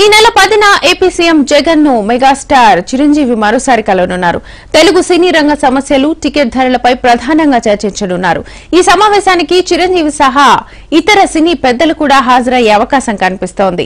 ఈ నెల పదిన ఏపీ సీఎం జగన్ ను మెగాస్టార్ చిరంజీవి మరోసారి కలవనున్నారు తెలుగు సినీ రంగ సమస్యలు టికెట్ ధరలపై ప్రధానంగా చర్చించనున్నారు ఈ సమావేశానికి చిరంజీవి సహా ఇతర సినీ పెద్దలు కూడా హాజరయ్యే అవకాశం కనిపిస్తోంది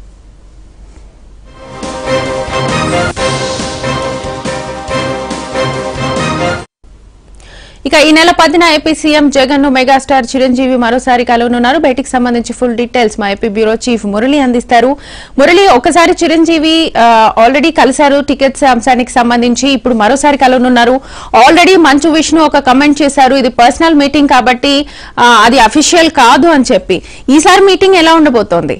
ఇక ఈ నెల పదిన ఏపీ సీఎం జగన్ ను మెగాస్టార్ చిరంజీవి మరోసారి కలవనున్నారు బయటికి సంబంధించి ఫుల్ డీటెయిల్స్ మా ఏపీ బ్యూరో చీఫ్ మురళి అందిస్తారు మురళి ఒకసారి చిరంజీవి ఆ, ఆల్రెడీ కలిశారు టికెట్స్ అంశానికి సంబంధించి ఇప్పుడు మరోసారి కలవనున్నారు ఆల్రెడీ మంచు విష్ణు ఒక కమెంట్ చేశారు ఇది పర్సనల్ మీటింగ్ కాబట్టి ఆ, అది అఫీషియల్ కాదు అని చెప్పి ఈసారి మీటింగ్ ఎలా ఉండబోతోంది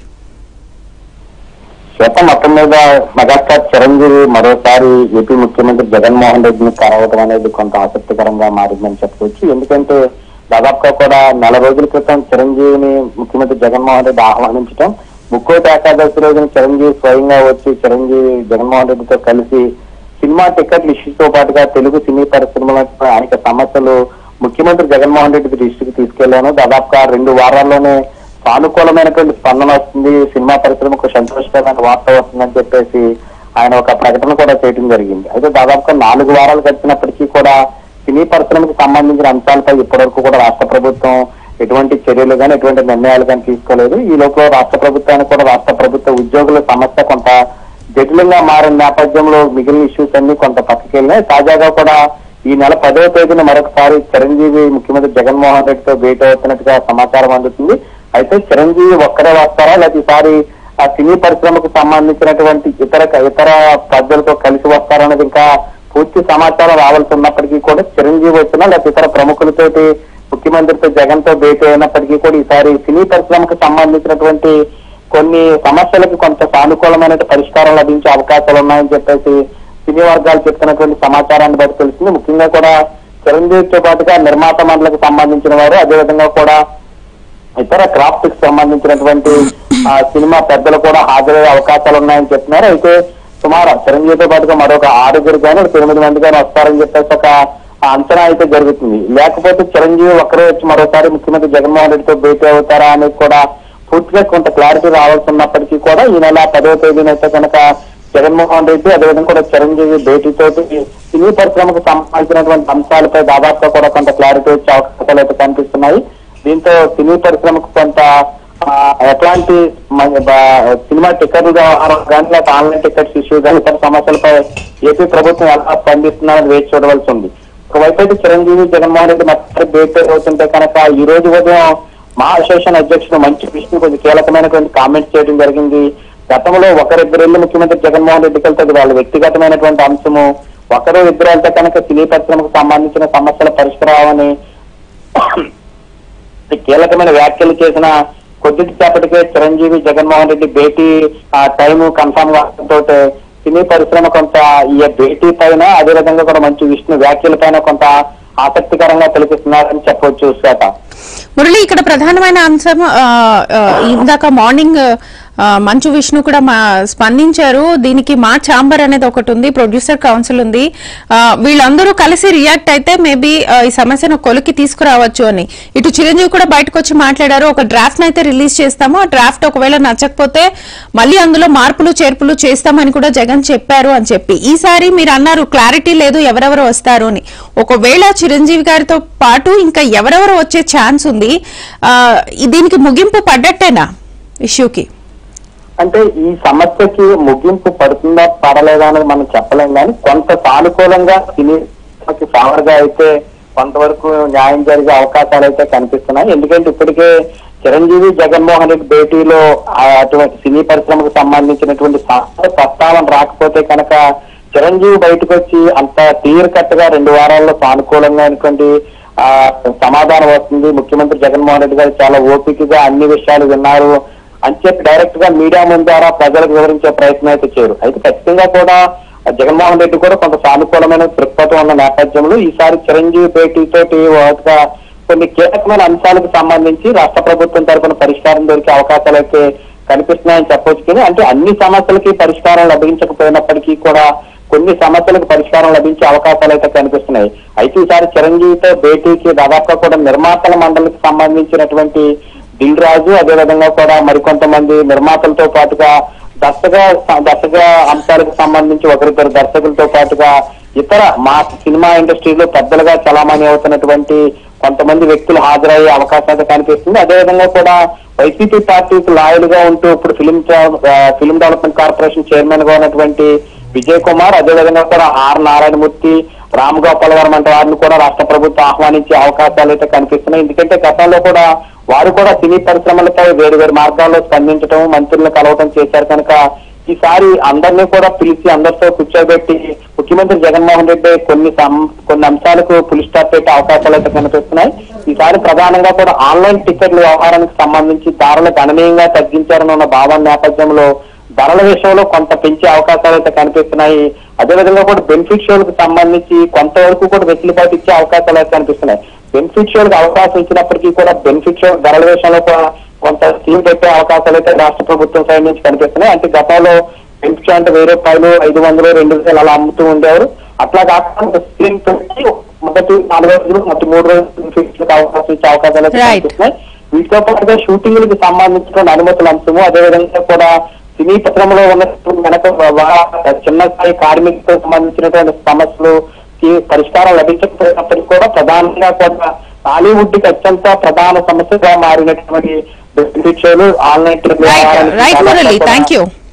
శ్వేత మొత్తం మీద మెగాస్టార్ చిరంజీవి మరోసారి ఏపీ ముఖ్యమంత్రి జగన్మోహన్ రెడ్డిని కలవడం అనేది కొంత ఆసక్తికరంగా మారిందని చెప్పవచ్చు ఎందుకంటే దాదాపుగా కూడా నెల రోజుల క్రితం చిరంజీవిని ముఖ్యమంత్రి జగన్మోహన్ రెడ్డి ఆహ్వానించడం ముక్కోటి ఏకాదశి రోజున చిరంజీవి స్వయంగా వచ్చి చిరంజీవి జగన్మోహన్ రెడ్డితో కలిసి సినిమా టికెట్ల ఇష్యూతో పాటుగా తెలుగు సినీ పరిశ్రమలో అనేక సమస్యలు ముఖ్యమంత్రి జగన్మోహన్ రెడ్డి దృష్టికి తీసుకెళ్లాను దాదాపుగా రెండు వారాల్లోనే సానుకూలమైనటువంటి స్పందన వస్తుంది సినిమా పరిశ్రమకు సంతోషకరమైన వార్త వస్తుందని చెప్పేసి ఆయన ఒక ప్రకటన కూడా చేయడం జరిగింది అయితే దాదాపుగా నాలుగు వారాలు గడిచినప్పటికీ కూడా సినీ పరిశ్రమకు సంబంధించిన అంశాలపై ఇప్పటివరకు కూడా రాష్ట్ర ప్రభుత్వం ఎటువంటి చర్యలు కానీ ఎటువంటి నిర్ణయాలు కానీ తీసుకోలేదు ఈ లోపల రాష్ట్ర ప్రభుత్వానికి కూడా రాష్ట్ర ప్రభుత్వ ఉద్యోగుల సమస్య కొంత జటిలంగా మారిన నేపథ్యంలో మిగిలిన ఇష్యూస్ అన్ని కొంత పక్కకి వెళ్ళినాయి తాజాగా కూడా ఈ నెల పదవ తేదీన మరొకసారి చిరంజీవి ముఖ్యమంత్రి జగన్మోహన్ రెడ్డితో భేటీ అవుతున్నట్టుగా సమాచారం అందుతుంది అయితే చిరంజీవి ఒక్కరే వస్తారా లేకపోతే ఈసారి ఆ సినీ పరిశ్రమకు సంబంధించినటువంటి ఇతర ఇతర పెద్దలతో కలిసి వస్తారా అనేది ఇంకా పూర్తి సమాచారం రావాల్సి ఉన్నప్పటికీ కూడా చిరంజీవి వచ్చినా లేకపోతే ఇతర ప్రముఖులతోటి ముఖ్యమంత్రితో జగన్ తో భేటీ అయినప్పటికీ కూడా ఈసారి సినీ పరిశ్రమకు సంబంధించినటువంటి కొన్ని సమస్యలకు కొంత సానుకూలమైన పరిష్కారం లభించే అవకాశాలు ఉన్నాయని చెప్పేసి సినీ వర్గాలు చెప్తున్నటువంటి సమాచారాన్ని బట్టి తెలిసింది ముఖ్యంగా కూడా చిరంజీవితో పాటుగా నిర్మాత మండలికి సంబంధించిన వారు అదేవిధంగా కూడా ఇతర క్రాఫ్ట్ కి సంబంధించినటువంటి ఆ, సినిమా పెద్దలు కూడా హాజరయ్యే అవకాశాలు ఉన్నాయని చెప్తున్నారు అయితే సుమారు చిరంజీవితో పాటుగా మరొక ఆరుగురు కానీ ఒక తొమ్మిది మంది కానీ వస్తారని చెప్పేసి ఒక అంచనా అయితే జరుగుతుంది లేకపోతే చిరంజీవి ఒక్కరే వచ్చి మరోసారి ముఖ్యమంత్రి జగన్మోహన్ రెడ్డితో భేటీ అవుతారా అనేది కూడా పూర్తిగా కొంత క్లారిటీ రావాల్సి ఉన్నప్పటికీ కూడా ఈ నెల పదవ తేదీన అయితే కనుక జగన్మోహన్ రెడ్డి అదేవిధంగా కూడా చిరంజీవి భేటీతో సినీ పరిశ్రమకు సంబంధించినటువంటి అంశాలపై దాదాపుగా కూడా కొంత క్లారిటీ వచ్చే అవకాశాలు అయితే కనిపిస్తున్నాయి దీంతో సినీ పరిశ్రమకు కొంత ఆ, ఎట్లాంటి మ- బ- సినిమా టికెట్ల వ్యవహారం కానీ లేకపోతే ఆన్లైన్ టికెట్స్ ఇష్యూ కానీ ఇతర సమస్యలపై ఏపీ ప్రభుత్వం ఎలా స్పందిస్తున్నారని వేచి చూడవలసి ఉంది ఒకవైపు అయితే చిరంజీవి జగన్మోహన్ రెడ్డి మధ్య భేటీ అవుతుంటే కనుక ఈ రోజు ఉదయం మా అసోసియేషన్ అధ్యక్షుడు మంచి విష్ణు కొంచెం కీలకమైనటువంటి కామెంట్స్ చేయడం జరిగింది గతంలో ఒకరిద్దరు వెళ్ళి ముఖ్యమంత్రి జగన్మోహన్ రెడ్డికి వెళ్తే వాళ్ళ వ్యక్తిగతమైనటువంటి అంశము ఒకరు ఇద్దరు వెళ్తే కనుక సినీ పరిశ్రమకు సంబంధించిన సమస్యల పరిష్కారం ఈ కీలకమైన వ్యాఖ్యలు చేసిన కొద్దిసేపటికే చిరంజీవి జగన్మోహన్ రెడ్డి భేటీ ఆ టైం కన్ఫర్మ్ కావడంతో సినీ పరిశ్రమ కొంత ఈ భేటీ పైన అదేవిధంగా కూడా మంచి విష్ణు వ్యాఖ్యల పైన కొంత ఆసక్తికరంగా కల్పిస్తున్నారని చెప్పవచ్చు శ్వేత మురళి ఇక్కడ ప్రధానమైన అంశం ఆ, ఆ, ఇందాక మార్నింగ్ ఆ, మంచు విష్ణు కూడా మా స్పందించారు దీనికి మా ఛాంబర్ అనేది ఒకటి ఉంది ప్రొడ్యూసర్ కౌన్సిల్ ఉంది ఆ, వీళ్ళందరూ కలిసి రియాక్ట్ అయితే మేబీ ఈ సమస్యను కొలికి తీసుకురావచ్చు అని ఇటు చిరంజీవి కూడా బయటకు వచ్చి మాట్లాడారు ఒక డ్రాఫ్ట్ అయితే రిలీజ్ చేస్తాము ఆ డ్రాఫ్ట్ ఒకవేళ నచ్చకపోతే మళ్ళీ అందులో మార్పులు చేర్పులు చేస్తామని కూడా జగన్ చెప్పారు అని చెప్పి ఈసారి మీరు అన్నారు క్లారిటీ లేదు ఎవరెవరు వస్తారు అని ఒకవేళ చిరంజీవి గారితో పాటు ఇంకా ఎవరెవరు వచ్చే ఛాన్స్ ఉంది ఆ, ఈ- దీనికి ముగింపు పడ్డట్టేనా ఇష్యూకి అంటే ఈ సమస్యకి ముగింపు పడుతుందా పడలేదా అనేది మనం చెప్పలేం కానీ కొంత సానుకూలంగా సినీకి ఫేవర్ గా అయితే కొంతవరకు న్యాయం జరిగే అవకాశాలు అయితే కనిపిస్తున్నాయి ఎందుకంటే ఇప్పటికే చిరంజీవి జగన్మోహన్ రెడ్డి భేటీలో ఆ అటువంటి సినీ పరిశ్రమకు సంబంధించినటువంటి సమస్య ప్రస్తావన రాకపోతే కనుక చిరంజీవి బయటకు వచ్చి అంత క్లియర్ కట్ గా రెండు వారాల్లో సానుకూలంగా ఆ సమాధానం వస్తుంది ముఖ్యమంత్రి జగన్మోహన్ రెడ్డి గారు చాలా ఓపికగా అన్ని విషయాలు విన్నారు అని చెప్పి డైరెక్ట్ గా మీడియా ముందు ద్వారా ప్రజలకు వివరించే ప్రయత్నం అయితే చేయరు అయితే ఖచ్చితంగా కూడా జగన్మోహన్ రెడ్డి కూడా కొంత సానుకూలమైన దృక్పథం ఉన్న నేపథ్యంలో ఈసారి చిరంజీవి భేటీతోటి వాటిగా కొన్ని కీలకమైన అంశాలకు సంబంధించి రాష్ట్ర ప్రభుత్వం తరఫున పరిష్కారం దొరికే అవకాశాలు అయితే కనిపిస్తున్నాయని చెప్పొచ్చు కానీ అంటే అన్ని సమస్యలకి పరిష్కారం లభించకపోయినప్పటికీ కూడా కొన్ని సమస్యలకు పరిష్కారం లభించే అవకాశాలు అయితే కనిపిస్తున్నాయి అయితే ఈసారి చిరంజీవితో భేటీకి దాదాపుగా కూడా నిర్మాతల మండలికి సంబంధించినటువంటి దిల్ రాజు అదేవిధంగా కూడా మరికొంతమంది నిర్మాతలతో పాటుగా దర్శక దర్శక అంశాలకు సంబంధించి ఒకరిద్దరు దర్శకులతో పాటుగా ఇతర మా సినిమా ఇండస్ట్రీలో పెద్దలుగా చలామణి అవుతున్నటువంటి కొంతమంది వ్యక్తులు హాజరయ్యే అవకాశం అయితే కనిపిస్తుంది అదేవిధంగా కూడా వైసీపీ పార్టీకి లాయలుగా ఉంటూ ఇప్పుడు film film development corporation chairman గా ఉన్నటువంటి విజయ్ కుమార్ అదేవిధంగా కూడా ఆర్ నారాయణమూర్తి రామ్ గోపాల్ వర్మ వంటి వారిని కూడా రాష్ట్ర ప్రభుత్వం ఆహ్వానించే అవకాశాలు అయితే కనిపిస్తున్నాయి ఎందుకంటే గతంలో కూడా వారు కూడా సినీ పరిశ్రమలపై వేరు వేరు మార్గాల్లో స్పందించడం మంత్రులను కలవటం చేశారు కనుక ఈసారి అందరినీ కూడా పిలిచి అందరితో కూర్చోబెట్టి ముఖ్యమంత్రి జగన్మోహన్ రెడ్డి కొన్ని సం- కొన్ని అంశాలకు పులి స్టాప్ పెట్టే అవకాశాలు అయితే కనిపిస్తున్నాయి ఈసారి ప్రధానంగా కూడా ఆన్లైన్ టికెట్ల వ్యవహారానికి సంబంధించి ధరలు గణనీయంగా తగ్గించారని ఉన్న భావన నేపథ్యంలో ధరల విషయంలో కొంత పెంచే అవకాశాలు అయితే కనిపిస్తున్నాయి అదేవిధంగా కూడా బెనిఫిట్ షోలకు సంబంధించి కొంతవరకు కూడా వెసులుబాటు ఇచ్చే అవకాశాలు అయితే కనిపిస్తున్నాయి బెనిఫిట్ షోలకు అవకాశం ఇచ్చినప్పటికీ కూడా బెనిఫిట్ షో ధరల విషయంలో కూడా కొంత స్కీమ్ పెట్టే అవకాశాలు అయితే రాష్ట్ర ప్రభుత్వం సైడ్ నుంచి కనిపిస్తున్నాయి అంటే గతంలో బెనిఫిట్ షో అంటే వెయ్యి రూపాయలు ఐదు వందలు రెండు వేలు అలా అమ్ముతూ ఉండేవారు అట్లా కాకుండా ఒక స్కీమ్ పెట్టి మొదటి నాలుగు రోజులు మొదటి మూడు రోజులు బెనిఫిట్ అవకాశం ఇచ్చే అవకాశాలు అయితే Right. కనిపిస్తున్నాయి వీటితో పాటుగా షూటింగ్లకు సంబంధించిన అనుమతుల అంశము అదేవిధంగా కూడా సినీ పత్రంలో ఉన్న వెనక వా- చిన్న స్థాయి కార్మికులకు సంబంధించినటువంటి సమస్యలు కి పరిష్కారం లభించకపోయినప్పటికీ కూడా ప్రధానంగా కూడా టాలీవుడ్ కి అత్యంత ప్రధాన సమస్యగా మారినటువంటి బెనిఫిట్ షోలు online right right Murali thank you